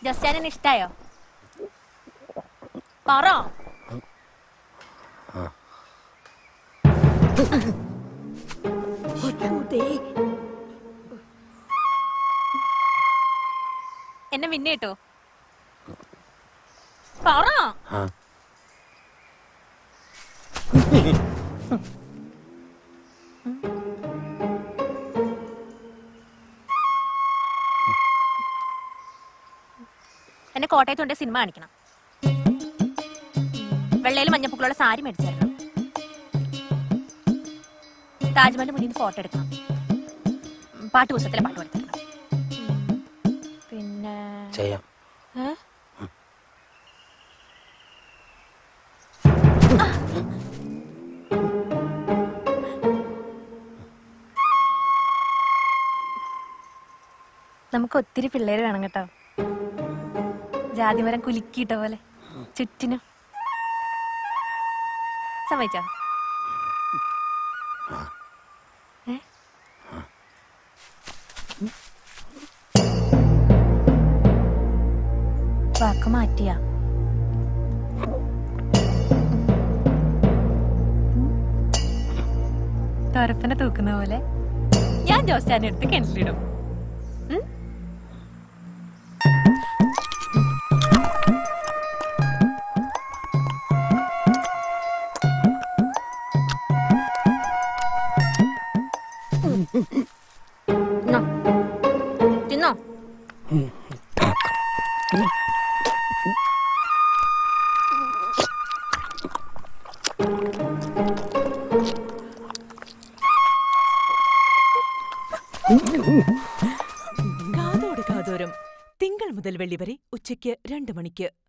ജസ്റ്റാനിന് ഇഷ്ടായോ പറ എന്നെ പിന്നെ കേട്ടോ പറ ആ എന്നെ കോട്ടയത്ത് കൊണ്ട് സിനിമ കാണിക്കണം വെള്ളയിൽ മഞ്ഞപ്പൂക്കളുള്ള സാരി മേടിച്ചു തരണം താജ്മഹൽ മുന്നിൽ നിന്ന് ഫോട്ടോ എടുക്കണം ഉം, പാട്ട് പുസ്തകത്തിലെ പാട്ട് പഠിക്കണം പിന്നെ ചെയ്യാം ഏ? നമുക്ക് ഒത്തിരി പിള്ളേര് വേണം കേട്ടോ ജാതിമരം കുലുക്കിയിട്ട പോലെ ചുറ്റിനും സമ്മതിച്ചോ ഏ? വാക്ക് മാറ്റിയാ തുരപ്പനെ തൂക്കുന്ന പോലെ ഞാൻ ജോസ്റ്റാനെ എടുത്ത് കിണറ്റിലിടും ഉം? തിന്നോ തിന്നോ കാതോട് കാതോരം തിങ്കൾ മുതൽ വെള്ളി വരെ ഉച്ചയ്ക്ക് രണ്ട് മണിക്ക്